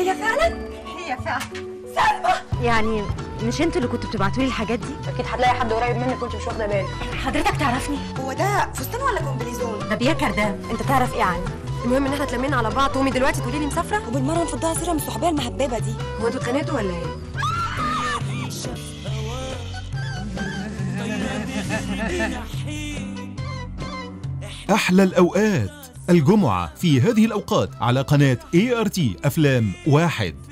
هي فعلا هي فعلا سلمى يعني مش انتوا اللي كنتوا بتبعتوا لي الحاجات دي اكيد هتلاقي حد قريب منك وانت مش واخده بالك حضرتك تعرفني هو ده فستان ولا كومبليزون ده بيكر ده انت تعرف ايه عني المهم ان احنا اتلمينا على بعض قومي دلوقتي تقولي لي مسافره وبالمره نفضها سيره من الصحوبيه المهببه دي هو انتوا اتخانقتوا ولا ايه أحلى الأوقات الجمعة في هذه الأوقات على قناة ART أفلام واحد